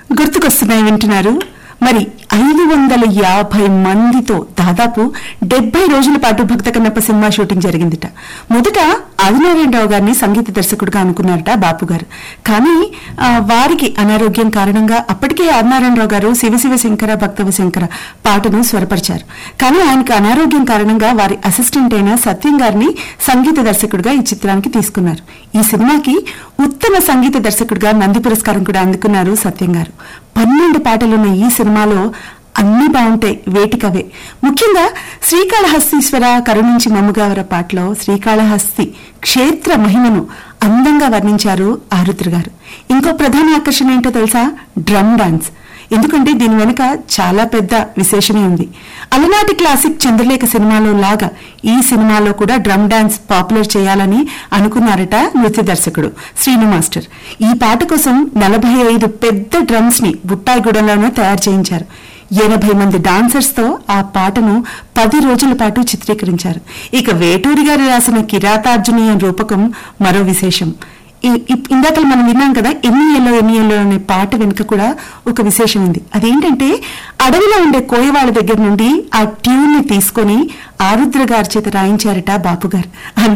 గుర్తుకొస్తున్నాయి వింటున్నారు మరి ఐదు వందల యాభై మందితో దాదాపు డెబ్బై రోజుల పాటు భక్త కన్నప్ప సినిమా షూటింగ్ జరిగిందిట మొదట ఆదినారాయణరావు గారిని సంగీత దర్శకుడిగా అనుకున్నారట బాపు గారు కానీ ఆ, వారికి అనారోగ్యం కారణంగా అప్పటికే ఆదినారాయణరావు గారు శివ శివ శంకర భక్తవ శంకర పాటను స్వరపరిచారు కానీ ఆయనకు అనారోగ్యం కారణంగా వారి అసిస్టెంట్ అయిన సత్యం గారిని సంగీత దర్శకుడిగా ఈ చిత్రానికి తీసుకున్నారు ఈ సినిమాకి ఉత్తమ సంగీత దర్శకుడిగా నంది పురస్కారం కూడా అందుకున్నారు సత్యం గారు పన్నెండు పాటలున్న ఈ సినిమాలో అన్ని బాగుంటాయి వేటికవే ముఖ్యంగా శ్రీకాళహస్తీశ్వర కరుణించి మమ్ముగావర పాటలో శ్రీకాళహస్తి క్షేత్ర మహిమను అందంగా వర్ణించారు ఆరుద్ర గారు ఇంకో ప్రధాన ఆకర్షణ ఏంటో తెలుసా డ్రమ్ డాన్స్ ఎందుకంటే దీని వెనుక చాలా పెద్ద విశేషమే ఉంది అలనాటి క్లాసిక్ చంద్రలేఖ సినిమాలో లాగా ఈ సినిమాలో కూడా డ్రమ్ డాన్స్ పాపులర్ చేయాలని అనుకున్నారట నృత్య దర్శకుడు శ్రీను మాస్టర్ ఈ పాట కోసం నలభై ఐదు పెద్ద డ్రమ్స్ ని బుట్టాయిగూడెంలోనే తయారు చేయించారు ఎనభై మంది డాన్సర్స్ తో ఆ పాటను పది రోజుల పాటు చిత్రీకరించారు ఇక వేటూరి గారు రాసిన కిరాతార్జునీయం రూపకం మరో విశేషం ఈ- ఇ- ఇందాక మనం విన్నాం కదా ఎన్ని ఎల్లో ఎన్ని ఎల్లో అనే పాట వెనుక కూడా ఒక విశేషం ఉంది అదేంటంటే అడవిలో ఉండే కోయవాళ్ళ దగ్గర నుండి ఆ ట్యూన్ ని తీసుకొని ఆరుద్ర గారి చేత రాయించారట బాపు గారు